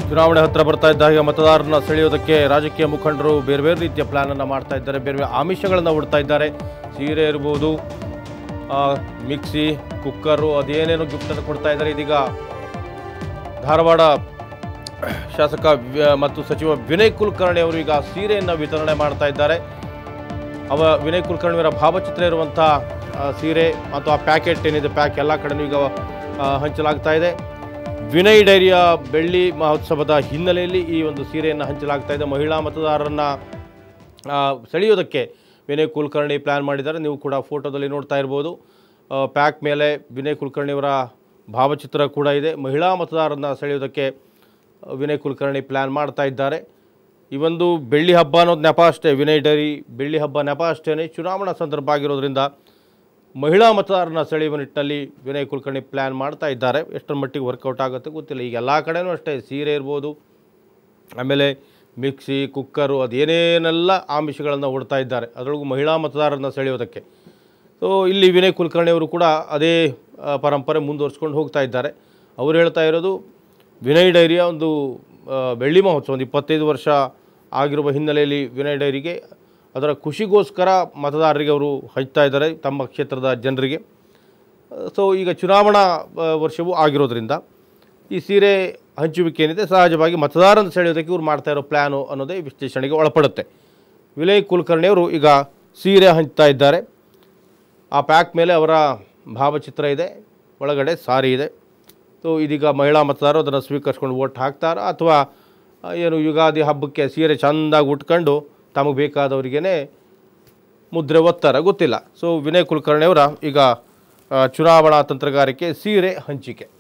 ಚುನಾವಣೆ ಹತ್ರ ಬರ್ತಾ ಇದ್ದಾಗ ಮತದಾರರನ್ನ ಸೆಳೆಯೋದಕ್ಕೆ ರಾಜಕೀಯ ಮುಖಂಡರು ಬೇರೆ ಬೇರೆ ರೀತಿಯ ಪ್ಲಾನ್ ಅನ್ನ ಮಾಡ್ತಾ ಇದ್ದಾರೆ ಬೇರೆ ಬೇರೆ ಆಮಿಷಗಳನ್ನ ಹುಡ್ತಾ ಇದ್ದಾರೆ ಸೀರೆ ಇರ್ಬೋದು ಆ, ಮಿಕ್ಸಿ ಕುಕ್ಕರು ಅದೇನೇನೋ ಗಿಫ್ಟನ್ನು ಕೊಡ್ತಾ ಇದ್ದಾರೆ ಇದೀಗ ಧಾರವಾಡ ಶಾಸಕ ವ್ಯ- ಮತ್ತು ಸಚಿವ ವಿನಯ್ ಕುಲಕರ್ಣಿ ಅವರು ಈಗ ಸೀರೆಯನ್ನು ವಿತರಣೆ ಮಾಡ್ತಾ ಇದ್ದಾರೆ ಅವ ವಿನಯ್ ಕುಲಕರ್ಣಿಯವರ ಭಾವಚಿತ್ರ ಇರುವಂಥ ಆ, ಸೀರೆ ಮತ್ತು ಆ ಪ್ಯಾಕೆಟ್ ಏನಿದೆ ಪ್ಯಾಕ್ ಎಲ್ಲ ಕಡೆನೂ ಈಗ ಆ, ಹಂಚಲಾಗ್ತಾ ಇದೆ ವಿನಯ್ ಡೈರಿಯ ಬೆಳ್ಳಿ ಮಹೋತ್ಸವದ ಹಿನ್ನೆಲೆಯಲ್ಲಿ ಈ ಒಂದು ಸೀರೆಯನ್ನು ಹಂಚಲಾಗ್ತಾ ಇದೆ ಮಹಿಳಾ ಮತದಾರರನ್ನ ಆ, ಸೆಳೆಯೋದಕ್ಕೆ ವಿನಯ್ ಕುಲಕರ್ಣಿ ಪ್ಲ್ಯಾನ್ ಮಾಡಿದ್ದಾರೆ ನೀವು ಕೂಡ ಫೋಟೋದಲ್ಲಿ ನೋಡ್ತಾ ಇರ್ಬೋದು ಆ, ಪ್ಯಾಕ್ ಮೇಲೆ ವಿನಯ್ ಕುಲಕರ್ಣಿಯವರ ಭಾವಚಿತ್ರ ಕೂಡ ಇದೆ ಮಹಿಳಾ ಮತದಾರರನ್ನ ಸೆಳೆಯೋದಕ್ಕೆ ಆ, ವಿನಯ್ ಕುಲಕರ್ಣಿ ಪ್ಲ್ಯಾನ್ ಮಾಡ್ತಾ ಇದ್ದಾರೆ ಈ ಒಂದು ಬೆಳ್ಳಿ ಹಬ್ಬ ಅನ್ನೋದು ನೆಪ ಅಷ್ಟೇ ವಿನಯ್ ಡೈರಿ ಬೆಳ್ಳಿ ಹಬ್ಬ ನೆಪ ಅಷ್ಟೇ ಚುನಾವಣಾ ಸಂದರ್ಭ ಆಗಿರೋದ್ರಿಂದ ಮಹಿಳಾ ಮತದಾರರನ್ನ ಸೆಳೆಯುವ ನಿಟ್ಟಿನಲ್ಲಿ ವಿನಯ್ ಕುಲಕರ್ಣಿ ಪ್ಲ್ಯಾನ್ ಮಾಡ್ತಾ ಇದ್ದಾರೆ ಎಷ್ಟರ ಮಟ್ಟಿಗೆ ವರ್ಕೌಟ್ ಆಗುತ್ತೆ ಗೊತ್ತಿಲ್ಲ ಈಗ ಎಲ್ಲ ಕಡೆನೂ ಅಷ್ಟೇ ಸೀರೆ ಇರ್ಬೋದು ಆಮೇಲೆ ಮಿಕ್ಸಿ ಕುಕ್ಕರು ಅದೇನೇನೆಲ್ಲ ಆಮಿಷಗಳನ್ನು ಹುಡ್ತಾ ಇದ್ದಾರೆ ಅದರೊಳಗೂ ಮಹಿಳಾ ಮತದಾರರನ್ನ ಸೆಳೆಯೋದಕ್ಕೆ ಸೊ ಇಲ್ಲಿ ವಿನಯ್ ಕುಲಕರ್ಣಿ ಅವರು ಕೂಡ ಅದೇ ಆ, ಪರಂಪರೆ ಮುಂದುವರಿಸ್ಕೊಂಡು ಹೋಗ್ತಾ ಇದ್ದಾರೆ ಅವರು ಹೇಳ್ತಾ ಇರೋದು ವಿನಯ್ ಡೈರಿಯ ಒಂದು ಆ, ಬೆಳ್ಳಿ ಮಹೋತ್ಸವ ಒಂದು ಇಪ್ಪತ್ತೈದು ವರ್ಷ ಆಗಿರುವ ಹಿನ್ನೆಲೆಯಲ್ಲಿ ವಿನಯ್ ಡೈರಿಗೆ ಅದರ ಖುಷಿಗೋಸ್ಕರ ಮತದಾರರಿಗೆ ಅವರು ಹಂಚ್ತಾ ಇದ್ದಾರೆ ತಮ್ಮ ಕ್ಷೇತ್ರದ ಜನರಿಗೆ ಸೊ ಈಗ ಚುನಾವಣಾ ಆ, ವರ್ಷವೂ ಆಗಿರೋದ್ರಿಂದ ಈ ಸೀರೆ ಹಂಚುವಿಕೆ ಏನಿದೆ ಸಹಜವಾಗಿ ಮತದಾರನ ಸೆಳೆಯೋದಕ್ಕೆ ಇವ್ರು ಮಾಡ್ತಾ ಇರೋ ಪ್ಲ್ಯಾನು ಅನ್ನೋದೇ ವಿಶ್ಲೇಷಣೆಗೆ ಒಳಪಡುತ್ತೆ ವಿನಯ್ ಕುಲಕರ್ಣಿ ಅವರು ಈಗ ಸೀರೆ ಹಂಚ್ತಾ ಇದ್ದಾರೆ ಆ ಪ್ಯಾಕ್ ಮೇಲೆ ಅವರ ಭಾವಚಿತ್ರ ಇದೆ ಒಳಗಡೆ ಸಾರಿ ಇದೆ ಸೊ ಇದೀಗ ಮಹಿಳಾ ಮತದಾರರು ಅದನ್ನು ಸ್ವೀಕರಿಸ್ಕೊಂಡು ಓಟ್ ಹಾಕ್ತಾರ ಅಥವಾ ಆ, ಏನು ಯುಗಾದಿ ಹಬ್ಬಕ್ಕೆ ಸೀರೆ ಚೆಂದಾಗಿ ಉಟ್ಕೊಂಡು ತಮಗೆ ಬೇಕಾದವರಿಗೇ ಮುದ್ರೆ ಒತ್ತಾರ ಗೊತ್ತಿಲ್ಲ ಸೊ ವಿನಯ್ ಕುಲಕರ್ಣಿ ಅವರ ಈಗ ಆ, ಚುನಾವಣಾ ತಂತ್ರಗಾರಿಕೆ ಸೀರೆ ಹಂಚಿಕೆ